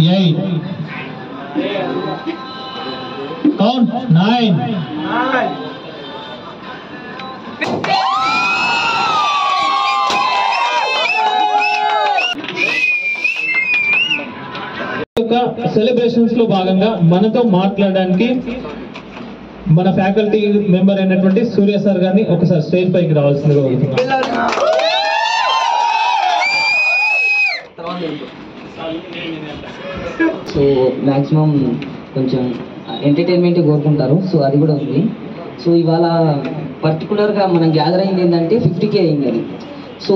Eight count nine యొక్క celebrations లో భాగంగా మనతో మాట్లాడడానికి మన ఫ్యాకల్టీ మెంబర్ అయినటువంటి సూర్య సార్ గారిని ఒకసారి స్టేజ్ పైకి రావాల్సిందిగా కోరుతున్నాం. సో మ్యాక్సిమం కొంచెం ఎంటర్టైన్మెంట్ కోరుకుంటారు సో అది కూడా ఉంది సో ఇవాళ పర్టికులర్గా మనం గ్యాదర్ అయింది ఏంటంటే ఫిఫ్టీకే అయింది అది సో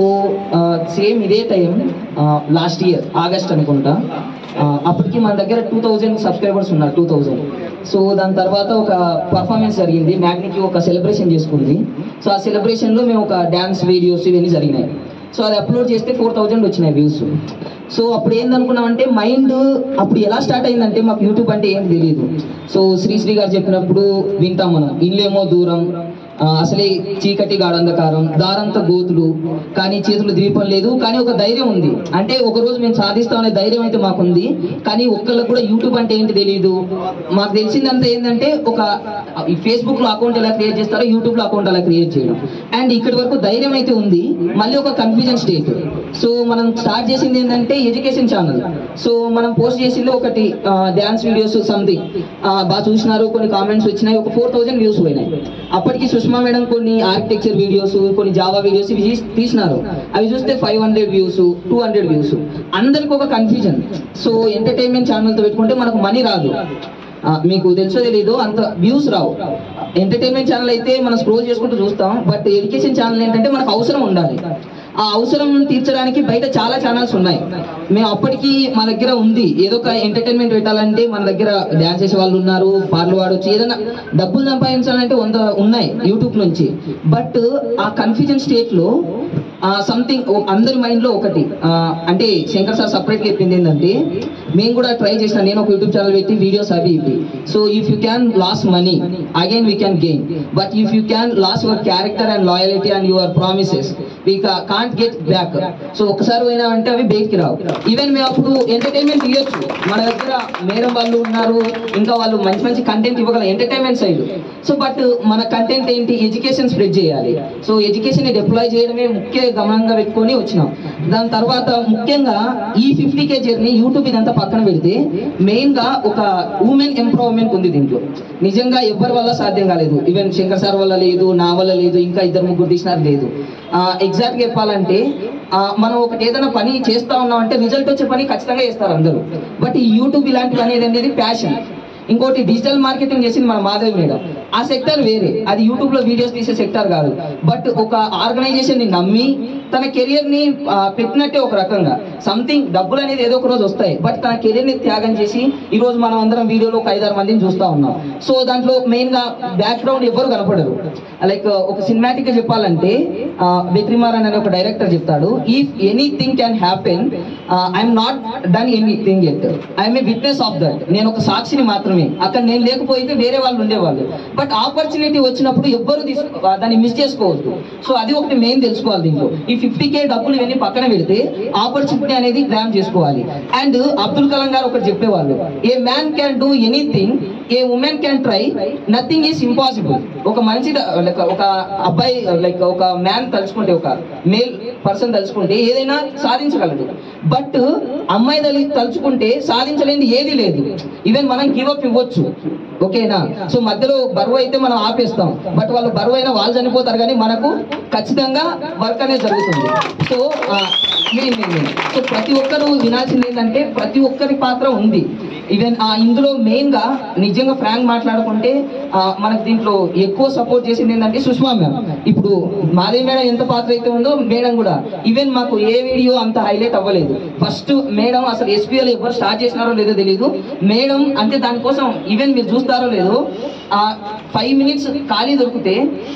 సేమ్ ఇదే టైం లాస్ట్ ఇయర్ ఆగస్ట్ అనుకుంటా ఆ, అప్పటికి మన దగ్గర టూ థౌజండ్ సబ్స్క్రైబర్స్ ఉన్నారు టూ థౌజండ్ సో దాని తర్వాత ఒక పర్ఫార్మెన్స్ జరిగింది మ్యాగ్నికి ఒక సెలబ్రేషన్ చేసుకుంది సో ఆ సెలబ్రేషన్లో మేము ఒక డ్యాన్స్ వీడియోస్ ఇవన్నీ జరిగినాయి సో అది అప్లోడ్ చేస్తే ఫోర్ థౌజండ్ వచ్చినాయి వ్యూస్ సో అప్పుడు ఏందనుకున్నామంటే మైండ్ అప్పుడు ఎలా స్టార్ట్ అయిందంటే మాకు యూట్యూబ్ అంటే ఏం తెలియదు సో శ్రీశ్రీ గారు చెప్పినప్పుడు వింటాం మనం ఇల్లేమో దూరం ఆ, అసలే చీకటి గాఢంధకారం దారంత గోతులు కానీ చేతులు దీపం లేదు కానీ ఒక ధైర్యం ఉంది అంటే ఒక రోజు మేము సాధిస్తామనే ధైర్యం అయితే మాకుంది కానీ ఒక్కళ్ళకి కూడా యూట్యూబ్ అంటే ఏంటి తెలియదు మాకు తెలిసిందంతా ఏంటంటే ఒక ఈ ఫేస్బుక్ లో అకౌంట్ ఎలా క్రియేట్ చేస్తారో యూట్యూబ్ లో అకౌంట్ అలా క్రియేట్ చేయడం అండ్ ఇక్కడి వరకు ధైర్యం అయితే ఉంది మళ్ళీ ఒక కన్ఫ్యూజన్ స్టేట్ సో మనం స్టార్ట్ చేసింది ఏంటంటే ఎడ్యుకేషన్ ఛానల్ సో మనం పోస్ట్ చేసింది ఒకటి డ్యాన్స్ వీడియోస్ సంథింగ్ బాగా చూసినారు కొన్ని కామెంట్స్ వచ్చినాయి ఒక ఫోర్ థౌజండ్ వ్యూస్ పోయినాయి అప్పటికి సుష్మా మేడం కొన్ని ఆర్కిటెక్చర్ వీడియోస్ కొన్ని జావా వీడియోస్ ఇవి తీస్- తీసినారు అవి చూస్తే five hundred views two hundred views అందరికి ఒక కన్ఫ్యూజన్ సో ఎంటర్టైన్మెంట్ ఛానల్తో పెట్టుకుంటే మనకు మనీ రాదు ఆ, మీకు తెలుసో తెలీదు అంత వ్యూస్ రావు ఎంటర్టైన్మెంట్ ఛానల్ అయితే మనం స్క్రోల్ చేసుకుంటూ చూస్తాం బట్ ఎడ్యుకేషన్ ఛానల్ ఏంటంటే మనకు అవసరం ఉండాలి ఆ అవసరం తీర్చడానికి బయట చాలా ఛానల్స్ ఉన్నాయి మేము అప్పటికి మా దగ్గర ఉంది ఏదో ఒక ఎంటర్టైన్మెంట్ పెట్టాలంటే మన దగ్గర డ్యాన్స్ చేసే వాళ్ళు ఉన్నారు పాటలు పాడొచ్చు ఏదైనా డబ్బులు సంపాదించాలంటే వంద ఉన్నాయి యూట్యూబ్ నుంచి బట్ ఆ కన్ఫ్యూజన్ స్టేట్ లో సంథింగ్ అందరి మైండ్ లో ఒకటి ఆ, అంటే శంకర్ సార్ సపరేట్ చెప్పింది ఏంటంటే మేము కూడా ట్రై చేసిన నేను ఒక యూట్యూబ్ ఛానల్ పెట్టి వీడియోస్ అవి ఇవి so if you can lose money again we can gain but if you can lose your character and loyalty and your promises we can't get back so ఒకసారి పోయినా అంటే అవి బయటికి రావు ఈవెన్ మేము అప్పుడు ఎంటర్టైన్మెంట్ ఇవ్వచ్చు మన దగ్గర మేడం వాళ్ళు ఉన్నారు ఇంకా వాళ్ళు మంచి మంచి కంటెంట్ ఇవ్వగల ఎంటర్టైన్మెంట్ సైడ్ సో బట్ మన కంటెంట్ ఏంటి ఎడ్యుకేషన్ స్ప్రెడ్ చేయాలి సో ఎడ్యుకేషన్ ని డిప్లాయ్ చేయడమే ముఖ్య గమనంగా పెట్టుకొని వచ్చినాం దాని తర్వాత ముఖ్యంగా ఈ ఫిఫ్టీ కే జర్నీ యూట్యూబ్ ఇదంతా పక్కన పెడితే మెయిన్ గా ఒక ఉమెన్ ఎంపవర్మెంట్ ఉంది దీంట్లో నిజంగా ఎవరి వల్ల సాధ్యం కాలేదు ఈవెన్ శంకర్ సార్ వల్ల లేదు నా వల్ల లేదు ఇంకా ఇద్దరు ముగ్గురు తీసినారు లేదు ఎగ్జాక్ట్ గా చెప్పాలంటే ఆ, మనం ఒకటి ఏదైనా పని చేస్తా ఉన్నాం అంటే రిజల్ట్ వచ్చే పని ఖచ్చితంగా చేస్తారు అందరూ బట్ ఈ యూట్యూబ్ ఇలాంటివి అనేది అనేది ప్యాషన్ ఇంకోటి డిజిటల్ మార్కెటింగ్ చేసింది మన మాధవి మేడం ఆ సెక్టర్ వేరే అది యూట్యూబ్ లో వీడియోస్ తీసే సెక్టర్ కాదు బట్ ఒక ఆర్గనైజేషన్ ని నమ్మి తన కెరియర్ ని ఆ, పెట్టినట్టే ఒక రకంగా సంథింగ్ డబ్బులు అనేది ఏదో ఒక రోజు వస్తాయి బట్ తన కెరియర్ ని త్యాగం చేసి ఈ రోజు మనం అందరం వీడియోలో ఒక ఐదారు మందిని చూస్తా ఉన్నాం సో దాంట్లో మెయిన్ గా బ్యాక్గ్రౌండ్ ఎవరు కనపడరు లైక్ ఒక సినిమాటిక్ గా చెప్పాలంటే వెట్రిమారన్ అనే ఒక డైరెక్టర్ చెప్తాడు if anything can happen I'm not done anything at I'm a witness of that నేను ఒక సాక్షిని మాత్రమే అక్కడ నేను లేకపోతే వేరే వాళ్ళు ఉండేవాళ్ళు బట్ ఆపర్చునిటీ వచ్చినప్పుడు ఎవ్వరు తీసు ఆ, దాన్ని మిస్ చేసుకోవద్దు సో అది ఒకటి మెయిన్ తెలుసుకోవాలి దీంట్లో ఈ ఫిఫ్టీ కే డబ్బులు ఇవన్నీ పక్కన పెడితే ఆపర్చునిటీ అనేది గ్రామ్ చేసుకోవాలి అండ్ అబ్దుల్ కలాం గారు ఒకటి చెప్పేవాళ్ళు a man can do anything a woman can try nothing is impossible ఒక మనిషి లైక్ ఒక అబ్బాయి లైక్ ఒక మ్యాన్ తలుచుకుంటే ఒక మేల్ పర్సన్ తలుచుకుంటే ఏదైనా సాధించగలడు బట్ అమ్మాయి తల్లి తలుచుకుంటే సాధించలేనిది ఏది లేదు ఈవెన్ మనం గివ్ అప్ ఇవ్వచ్చు ఓకేనా సో మధ్యలో బరువు అయితే మనం ఆపేస్తాం బట్ వాళ్ళు బరువు అయినా వాళ్ళు చనిపోతారు కానీ మనకు ఖచ్చితంగా వర్క్ అనేది జరుగుతుంది సో మెయిన్ మెయిన్ సో ప్రతి ఒక్కరు వినాల్సింది ఏంటంటే ప్రతి ఒక్కరి పాత్ర ఉంది ఈవెన్ ఆ ఇందులో మెయిన్ గా నిజంగా ఫ్రాంక్ మాట్లాడుకుంటే ఆ, మనకు దీంట్లో ఎక్కువ సపోర్ట్ చేసింది ఏంటంటే సుష్మా మ్యామ్ ఇప్పుడు మాదే మేడం ఎంత పాత్ర అయితే ఉందో మేడం కూడా ఈవెన్ మాకు ఏ వీడియో అంత హైలైట్ అవ్వలేదు ఫస్ట్ మేడం అసలు ఎస్పీఎల్ ఎవరు స్టార్ట్ చేసినారో లేదో తెలియదు మేడం అంటే దానికోసం ఈవెన్ మీరు చూస్తారో లేదో ఆ ఫైవ్ మినిట్స్ ఖాళీ దొరికితే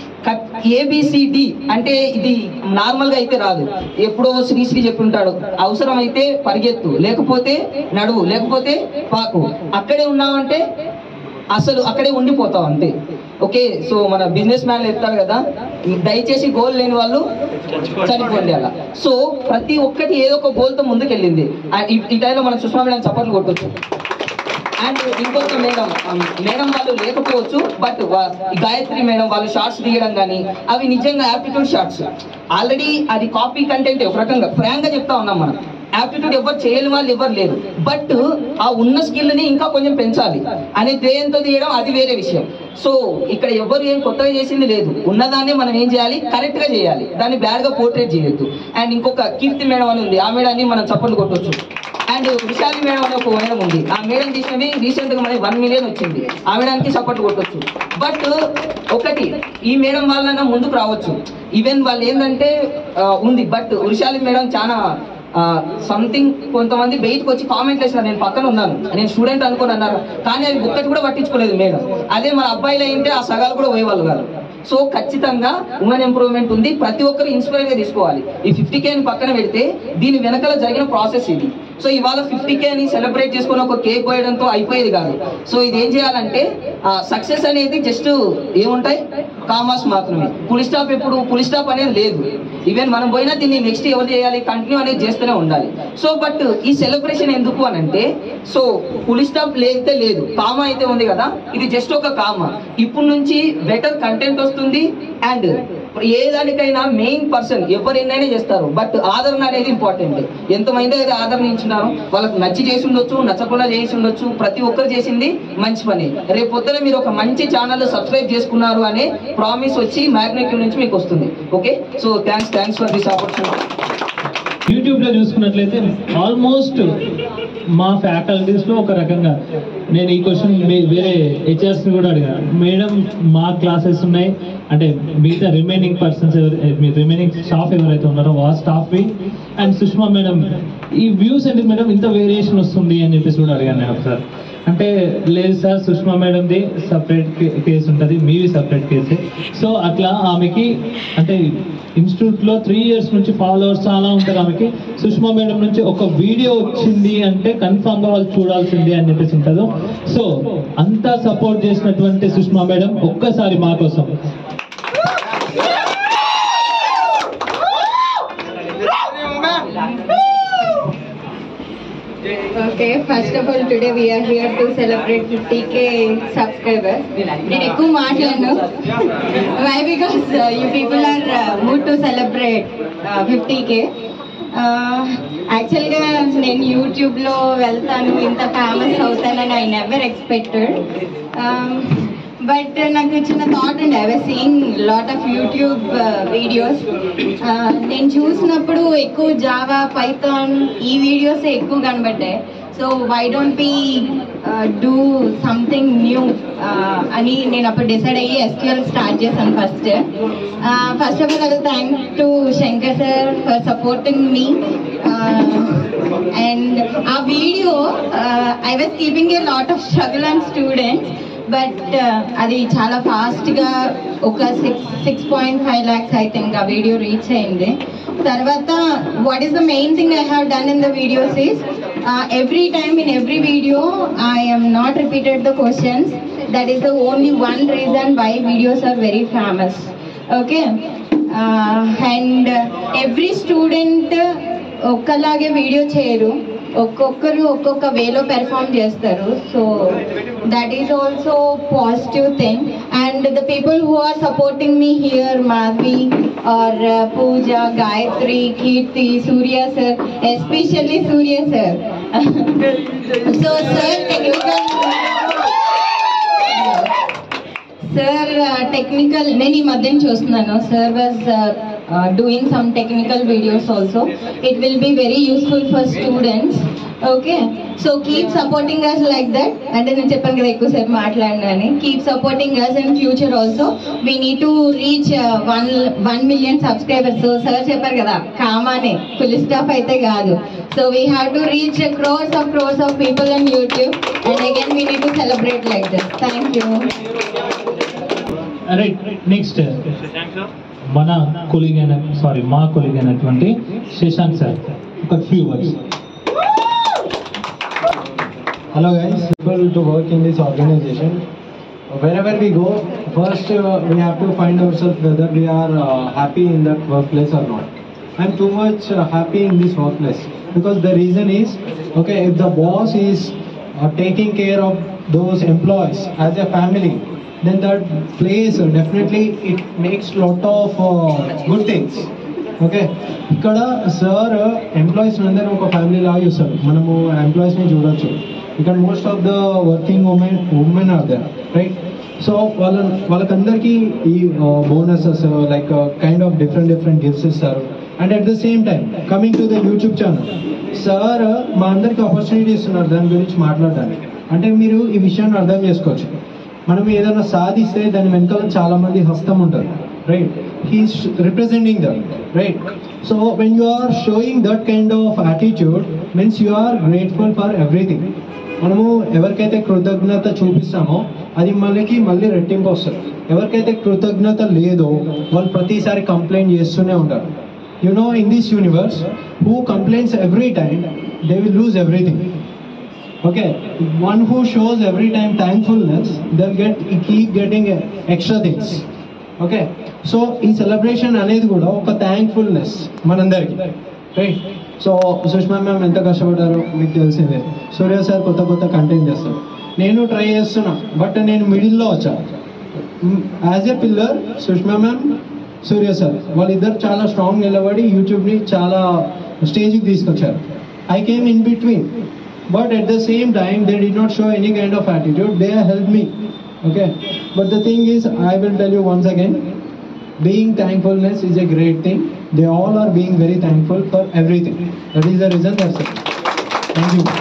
ఏబిసిడి అంటే ఇది నార్మల్ గా అయితే రాదు ఎప్పుడో శ్రీశ్రీ చెప్పుంటాడు అవసరం అయితే పరిగెత్తు లేకపోతే నడువు లేకపోతే పాకు అక్కడే ఉన్నామంటే అసలు అక్కడే ఉండిపోతావు అంతే ఓకే సో మన బిజినెస్ మ్యాన్ చెప్తారు కదా దయచేసి గోల్ లేని వాళ్ళు చనిపోండి అలా సో ప్రతి ఒక్కటి ఏదో ఒక గోల్తో ముందుకెళ్ళింది ఆ- ఈ- ఈ టైంలో మనం సుష్మా మేడం చప్పట్లు కొట్టొచ్చు అండ్ ఇంకొక మేడం మేడం వాళ్ళు లేకపోవచ్చు బట్ గాయత్రి మేడం వాళ్ళు షార్ట్స్ తీయడం కానీ అవి నిజంగా యాప్టిట్యూడ్ షార్ట్స్ ఆల్రెడీ అది కాపీ కంటెంట్ ఒక రకంగా ఫ్రాంక్ గా చెప్తా ఉన్నాం మనం యాప్టిట్యూడ్ ఎవరు చేయని వాళ్ళు ఎవరు లేరు బట్ ఆ ఉన్న స్కిల్ ని ఇంకా కొంచెం పెంచాలి అనే ధ్యేయంతో తీయడం అది వేరే విషయం సో ఇక్కడ ఎవరు ఏం కొత్తగా చేసింది లేదు ఉన్నదాన్ని మనం ఏం చేయాలి కరెక్ట్ గా చేయాలి దాన్ని బ్యాడ్ గా పోర్ట్రేట్ చేయొద్దు అండ్ ఇంకొక కీర్తి మేడం అని ఉంది ఆ మేడాన్ని మనం చప్పట్లు కొట్టొచ్చు అండ్ విశాలి మేడం అనే ఒక మేడం ఉంది ఆ మేడం తీసినవి రీసెంట్ గా మనకి వన్ మిలియన్ వచ్చింది ఆ మేడానికి సపోర్ట్ కొట్టొచ్చు బట్ ఒకటి ఈ మేడం వాళ్ళైనా ముందుకు రావచ్చు ఈవెన్ వాళ్ళు ఏంటంటే ఆ, ఉంది బట్ విశాలి మేడం చాలా సంథింగ్ కొంతమంది బయటకు వచ్చి కామెంట్ వేసినారు నేను పక్కన ఉన్నాను నేను స్టూడెంట్ అనుకుని అన్నారు కానీ అది ఒక్కటి కూడా పట్టించుకోలేదు మేడం అదే మన అబ్బాయిలు అయితే ఆ సగాలు కూడా పోయేవాళ్ళు కాదు సో ఖచ్చితంగా ఉమెన్ ఇంప్రూవ్మెంట్ ఉంది ప్రతి ఒక్కరు ఇన్స్పైర్ గా తీసుకోవాలి ఈ ఫిఫ్టీ కే అని పక్కన పెడితే దీని వెనకాల జరిగిన ప్రాసెస్ ఇది సో ఇవాళ ఫిఫ్టీ కే అని సెలబ్రేట్ చేసుకుని ఒక కేక్ కోయడంతో అయిపోయేది కాదు సో ఇది ఏం చేయాలంటే సక్సెస్ అనేది జస్ట్ ఏముంటాయి కామర్స్ మాత్రమే పులి స్టాప్ ఎప్పుడు పులి స్టాప్ అనేది లేదు ఈవెన్ మనం పోయినా దీన్ని నెక్స్ట్ ఎవరు చేయాలి కంటిన్యూ అనేది చేస్తూనే ఉండాలి సో బట్ ఈ సెలబ్రేషన్ ఎందుకు అని అంటే సో పులి స్టాప్ లేతే లేదు కామ అయితే ఉంది కదా ఇది జస్ట్ ఒక కామ ఇప్పుడు నుంచి బెటర్ కంటెంట్ వస్తుంది అండ్ ఏ దానికైనా మెయిన్ పర్సన్ ఎవరు ఎన్నైనా చేస్తారు బట్ ఆదరణ అనేది ఇంపార్టెంట్ ఎంతమంది అయితే ఆదరణ ఇచ్చినారో వాళ్ళకి నచ్చి చేసి ఉండొచ్చు నచ్చకుండా చేసి ఉండొచ్చు ప్రతి ఒక్కరు చేసింది మంచి పని రేపు పొద్దున మీరు ఒక మంచి ఛానల్ సబ్స్క్రైబ్ చేసుకున్నారు అనే ప్రామిస్ వచ్చి మ్యాగ్నెటివ్ నుంచి మీకు వస్తుంది okay so thanks thanks for this opportunity YouTube లో చూసుకున్నట్లయితే ఆల్మోస్ట్ మా ఫ్యాకల్టీస్ లో ఒక రకంగా నేను ఈ క్వశ్చన్ వేరే హెచ్ఆర్స్ ని కూడా అడిగాను మేడం మా క్లాసెస్ ఉన్నాయి అంటే మిగతా రిమైనింగ్ పర్సన్స్ ఎవరు మీ రిమైనింగ్ స్టాఫ్ ఎవరైతే ఉన్నారో ఆ స్టాఫ్ అండ్ సుష్మా మేడం ఈ వ్యూస్ ఏంటి మేడం ఇంత వేరియేషన్ వస్తుంది అని చెప్పేసి కూడా అడిగాను నేను ఒకసారి అంటే లేదు సార్ సుష్మా మేడంది సపరేట్ కేసు ఉంటుంది మీవి సపరేట్ కేసే సో అట్లా ఆమెకి అంటే ఇన్స్టిట్యూట్ లో త్రీ ఇయర్స్ నుంచి ఫాలోవర్స్ చాలా ఉంటారు ఆమెకి సుష్మా మేడం నుంచి ఒక వీడియో వచ్చింది అంటే కన్ఫామ్ గా వాళ్ళు చూడాల్సిందే అని చెప్పేసి ఉంటుంది సో అంతా సపోర్ట్ చేసినటువంటి సుష్మా మేడం ఒక్కసారి మా కోసం Okay, first of all, today we are here to celebrate 50k subscribers. నేను ఎక్కువ మాట్లాడను why because you people are mood to celebrate fifty K యాక్చువల్గా నేను యూట్యూబ్లో వెళ్తాను ఇంత ఫేమస్ అవుతానని ఐ నెవర్ ఎక్స్పెక్టెడ్ బట్ నాకు చిన్న థాట్ అండి I was seeing lot of YouTube videos నేను చూసినప్పుడు ఎక్కువ జావా పైథాన్ ఈ వీడియోస్ ఎక్కువ కనబడ్డాయి so why don't be do something new అని నేను అప్పుడు డిసైడ్ అయ్యి ఎస్క్యూఎల్ స్టార్ట్ చేశాను first first of all thank to Shankar sir for supporting me and ఆ video I was keeping a lot of struggle and students but అది చాలా ఫాస్ట్గా ఒక six six point five lakhs I think ఆ video reach అయింది తర్వాత what is the main thing I have done in the videos is every time in every video I am not repeated the questions that is the only one reason why videos are very famous okay and every student ఒక్కలాగే video చేయరు ఒక్కొక్కరు ఒక్కొక్క వేలో perform చేస్తారు so that is also positive thing and the people who are supporting me here Madhavi or Pooja Gayatri Keerthi Surya sir especially Surya sir so sir technical sir technical నేను ఈ మధ్యన చూస్తున్నాను sir was doing some technical videos also it will be very useful for students okay so keep supporting us like that అంటే నేను చెప్పాను కదా ఎక్కువసేపు మాట్లాడినని keep supporting us in future also we need to reach one one million subscribers so sir చెప్పారు కదా కామానే full staff అయితే కాదు so we have to reach crores of crores of people in YouTube and again we need to celebrate like this thank you right next మన colleague అయిన sorry మా colleague అయినటువంటి Shashank sir ఒక few words Hello guys, people to work in this organization. wherever we go, first uh, we have to find ourselves whether we are uh, happy in that workplace or not. I'm too much uh, happy in this workplace because the reason is, okay, if the boss is uh, taking care of those employees as a family, then that place uh, definitely it makes lot of uh, good things. Okay ఇక్కడ sir employees అందరూ ఒక family లాగా చూస్తారు మనము ఎంప్లాయీస్ని చూడొచ్చు ఇక్కడ most of the working women women are there right so వాళ్ళ వాళ్ళకందరికీ ఈ bonuses like kind of different different gifts ఇస్తారు and at the same time coming to the YouTube channel sir మా అందరికి ఆపర్చునిటీ ఇస్తున్నారు దాని గురించి మాట్లాడడానికి అంటే మీరు ఈ విషయాన్ని అర్థం చేసుకోవచ్చు మనం ఏదైనా సాధిస్తే దాని వెనకాల చాలా మంది హస్తం ఉంటారు right he's representing that right so when you are showing that kind of attitude means you are grateful for everything మనము ఎవరికైతే కృతజ్ఞత చూపిస్తామో అది మనకి మళ్ళీ రెట్టింపు వస్తుంది ఎవరికైతే కృతజ్ఞత లేదో వాళ్ళు ప్రతిసారి కంప్లైంట్ చేస్తూనే ఉంటారు you know in this universe who complaints every time they will lose everything okay one who shows every time thankfulness they'll get keep getting extra things okay so ఈ సెలబ్రేషన్ అనేది కూడా ఒక థ్యాంక్ఫుల్నెస్ మనందరికి right so Sushma ma'am ఎంత కష్టపడ్డారో మీకు తెలిసిందే సూర్య sir కొత్త కొత్త కంటెంట్ చేస్తారు నేను ట్రై చేస్తున్నా బట్ నేను మిడిల్లో వచ్చా as a pillar Sushma ma'am Surya sir వాళ్ళిద్దరు చాలా స్ట్రాంగ్ నిలబడి యూట్యూబ్ని చాలా స్టేజ్కి తీసుకొచ్చారు I came in between but at the same time they did not show any kind of attitude they helped me okay but the thing is i will tell you once again being thankfulness is a great thing they all are being very thankful for everything that is the reason that's it thank you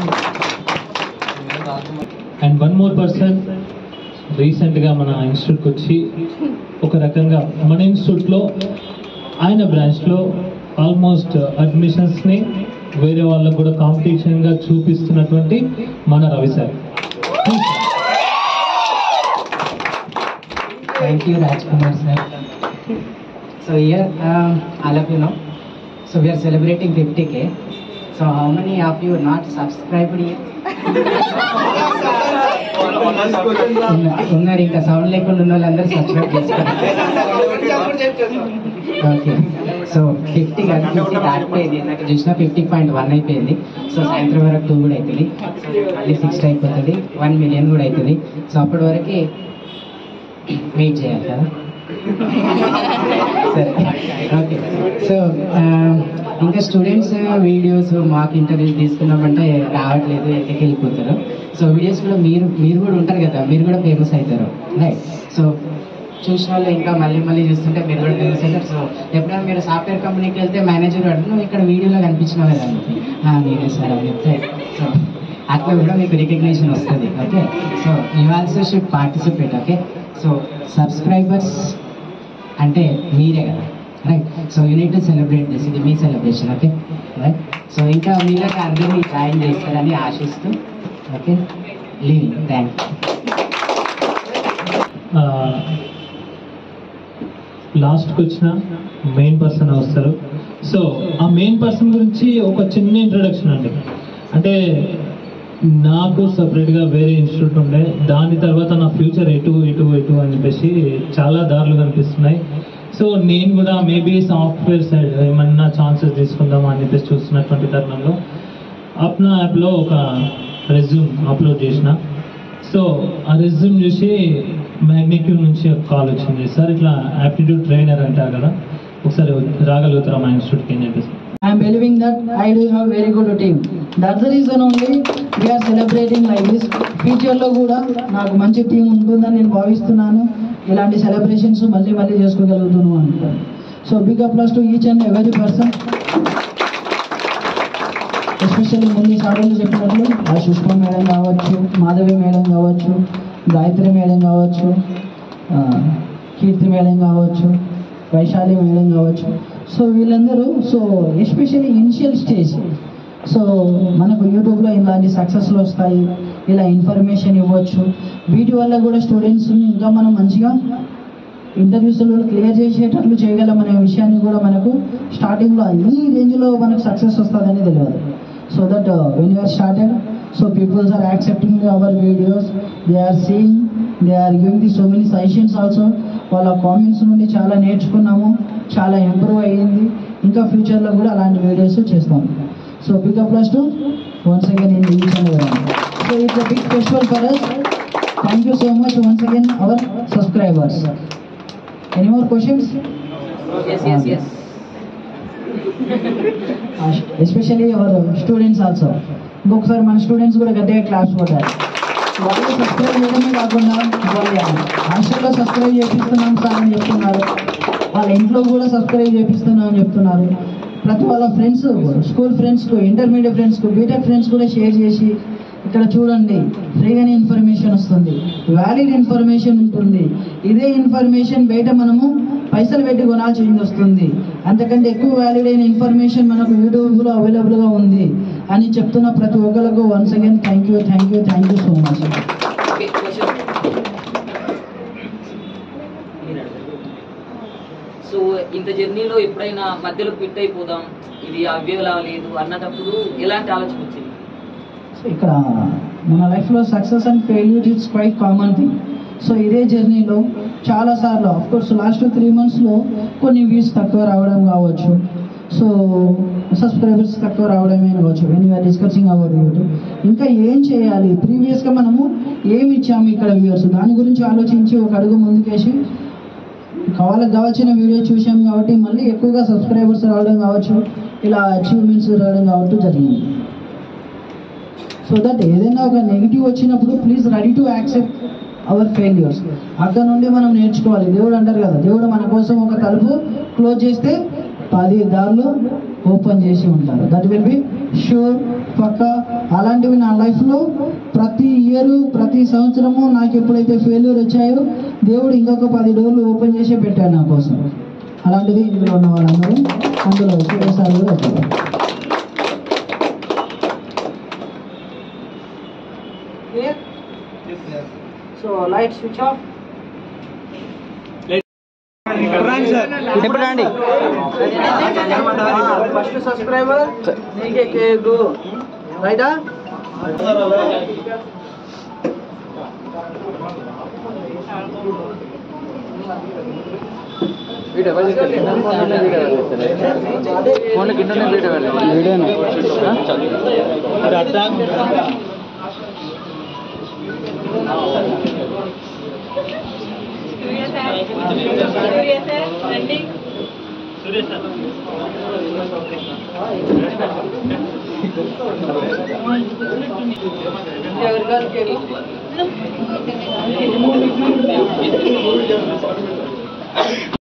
and one more person రీసెంట్గా మన ఇన్స్టిట్యూట్కి వచ్చి ఒక రకంగా మన ఇన్స్టిట్యూట్లో ఆయన బ్రాంచ్లో ఆల్మోస్ట్ అడ్మిషన్స్ని వేరే వాళ్ళకు కూడా కాంపిటీషన్గా చూపిస్తున్నటువంటి మన Ravi sir Thank you, Rajkumar sir. So here, um, all of you know, so we are celebrating 50k. So how many of you not subscribed yet? ఉన్న- ఉన్నారు ఇంకా సౌండ్ లేకుండా ఉన్న వాళ్ళందరూ సబ్స్క్రైబ్ చేసుకోండి ఓకే సో ఫిఫ్టీ కాదు ఫిఫ్టీ దాటిపోయింది నాకు చూసిన ఫిఫ్టీ పాయింట్ వన్ అయిపోయింది సో సాయంత్రం వరకు టూ కూడా అవుతుంది మళ్ళీ సిక్స్టీ అయిపోతుంది వన్ మిలియన్ కూడా అవుతుంది సో అప్పటి వరకు వెయిట్ చేయాలి కదా సరే ఓకే సో ఇంకా స్టూడెంట్స్ వీడియోస్ మాకు ఇంటర్వ్యూస్ తీసుకున్నామంటే రావట్లేదు ఎందుకు వెళ్ళిపోతారు సో వీడియోస్ కూడా మీరు మీరు కూడా ఉంటారు కదా మీరు కూడా ఫేమస్ అవుతారు రైట్ సో చూసిన వాళ్ళు ఇంకా మళ్ళీ మళ్ళీ చూస్తుంటే మీరు కూడా ఫేమస్ అవుతారు సో ఎప్పుడైనా మీరు సాఫ్ట్వేర్ కంపెనీకి వెళ్తే మేనేజర్ అడుగు నువ్వు ఇక్కడ వీడియోలో కనిపించినావు కదా అని చెప్పి, "ఆ, నేనే సార్ అని చెప్తే సో అట్లా కూడా మీకు రికగ్నిషన్ వస్తుంది okay so you also should participate okay so subscribers అంటే మీరే కదా right so unite to celebrate this ఇది మీ సెలబ్రేషన్ ఓకే రైట్ సో ఇంకా మీరే అందరినీ జాయిన్ చేస్తారని ఆశిస్తూ ఓకే లీవ్ థ్యాంక్ లాస్ట్కి వచ్చిన మెయిన్ పర్సన్ వస్తారు సో ఆ మెయిన్ పర్సన్ గురించి ఒక చిన్న ఇంట్రడక్షన్ అండి అంటే నాకు సపరేట్గా వేరే ఇన్స్టిట్యూట్ ఉండే దాని తర్వాత నా ఫ్యూచర్ ఎటు ఎటు ఎటు అని చెప్పేసి చాలా దారులు కనిపిస్తున్నాయి సో నేను కూడా మేబీ సాఫ్ట్వేర్ సైడ్ ఏమన్నా ఛాన్సెస్ తీసుకుందామా అని చెప్పేసి చూస్తున్నటువంటి తరుణంలో అప్నా యాప్లో ఒక రెజ్యూమ్ అప్లోడ్ చేసిన సో ఆ రెజ్యూమ్ చూసి మ్యాగ్నిట్యూడ్ నుంచి ఒక కాల్ వచ్చింది సార్ ఇట్లా యాప్టిట్యూడ్ ట్రైనర్ అంటారు కదా ఒకసారి రాగలుగుతారా మా ఇన్స్టిట్యూట్కి అని చెప్పేసి I am believing that I do have very good team. That's the reason only we are celebrating like this. Future లో కూడా నాకు మంచి టీం ఉంటుందని నేను భావిస్తున్నాను ఇలాంటి సెలబ్రేషన్స్ మళ్ళీ మళ్ళీ చేసుకోగలుగుతున్నాను అనుకుంటాను so big plus to each and every person especially ముందు సార్లు చెప్పినట్లు ఆ సుష్మా మేడం కావచ్చు మాధవి మేడం కావచ్చు గాయత్రి మేడం కావచ్చు ఆ, కీర్తి మేడం కావచ్చు వైశాలి మేడం కావచ్చు సో వీళ్ళందరూ so especially initial stage so మనకు యూట్యూబ్లో ఇలాంటి సక్సెస్లు వస్తాయి ఇలా ఇన్ఫర్మేషన్ ఇవ్వచ్చు వీటి వల్ల కూడా స్టూడెంట్స్ని ఇంకా మనం మంచిగా ఇంటర్వ్యూస్లో క్లియర్ చేసేటట్లు చేయగలమనే విషయాన్ని కూడా మనకు స్టార్టింగ్లో ఈ రేంజ్లో మనకు సక్సెస్ వస్తుందని తెలియదు so that when you are started so peoples are accepting our videos they are seeing they are giving the so many suggestions also వాళ్ళ కామెంట్స్ నుండి చాలా నేర్చుకున్నాము చాలా ఇంప్రూవ్ అయ్యింది ఇంకా ఫ్యూచర్లో కూడా అలాంటి వీడియోస్ చేస్తాం so pickup plus to once again in each and ever so it's a big festival for us thank you so much once again our subscribers any more questions s s s especially our students also ఇంకొకసారి మన students కూడా గట్టిగా class కొట్టారు వాళ్ళు subscribe చేయడమే కాకుండా వాళ్ళ హాస్టల్లో సబ్స్క్రైబ్ చేపిస్తున్నాం సార్ అని చెప్తున్నారు వాళ్ళ ఇంట్లో కూడా సబ్స్క్రైబ్ చేపిస్తున్నాం అని చెప్తున్నారు ప్రతి వాళ్ళ ఫ్రెండ్స్ స్కూల్ ఫ్రెండ్స్కు ఇంటర్మీడియట్ ఫ్రెండ్స్కు బీటెక్ ఫ్రెండ్స్ కూడా షేర్ చేసి ఇక్కడ చూడండి ఫ్రీగానే ఇన్ఫర్మేషన్ వస్తుంది వ్యాలిడ్ ఇన్ఫర్మేషన్ ఉంటుంది ఇదే ఇన్ఫర్మేషన్ బయట మనము పైసలు పెట్టి కొనాల్సి వస్తుంది అంతకంటే ఎక్కువ వ్యాలిడ్ అయిన ఇన్ఫర్మేషన్ మనకు యూట్యూబ్లో అవైలబుల్గా ఉంది అని చెప్తున్న ప్రతి ఒక్కరికి once again thank you thank you thank you so much okay question so ఇంత జర్నీలో ఎప్పుడైనా మధ్యలో క్విట్ అయిపోదాం ఇది అవ్వేలా లేదు అన్నటప్పుడు ఎలాంటి ఆలోచన వచ్చింది సో ఇక్కడ మన లైఫ్లో success and failure it's quite common thing so ఇదే జర్నీలో చాలా సార్లు ఆఫ్ కోర్స్ లాస్ట్ త్రీ మంత్స్లో కొన్ని వ్యూస్ తక్కువ రావడం కావచ్చు సో సబ్స్క్రైబర్స్ తక్కువ రావడమే కావచ్చు when you are discussing our YouTube ఇంకా ఏం చేయాలి ప్రీవియస్గా మనము ఏమి ఇచ్చాము ఇక్కడ వ్యూవర్స్ దాని గురించి ఆలోచించి ఒక అడుగు ముందుకేసి వాళ్ళకి కావాల్సిన వీడియో చూసాం కాబట్టి మళ్ళీ ఎక్కువగా సబ్స్క్రైబర్స్ రావడం కావచ్చు ఇలా అచీవ్మెంట్స్ రావడం కావచ్చు జరిగింది సో దట్ ఏదైనా ఒక నెగిటివ్ వచ్చినప్పుడు please ready to accept our failures అక్కడ నుండి మనం నేర్చుకోవాలి దేవుడు అంటారు కదా దేవుడు మన కోసం ఒక తలుపు క్లోజ్ చేస్తే పది దారులు ఓపెన్ చేసి ఉంటారు దట్ విల్ బి షూర్ పక్క అలాంటివి నా లైఫ్లో ప్రతి ఇయర్ ప్రతి సంవత్సరము నాకు ఎప్పుడైతే ఫెయిల్యూర్ వచ్చాయో దేవుడు ఇంకొక పది డోర్లు ఓపెన్ చేసి పెట్టాడు నా కోసం అలాంటిది ఇందులో ఉన్న వాళ్ళందరూ అందులో సూర్యసారి కూడా వచ్చారు సో లైట్ స్విచ్ ఆఫ్ ఇప్పుడు రండి ఫస్ట్ సబ్స్క్రైబర్ నీకే కేకు రైటా ఎవరికారు కేకు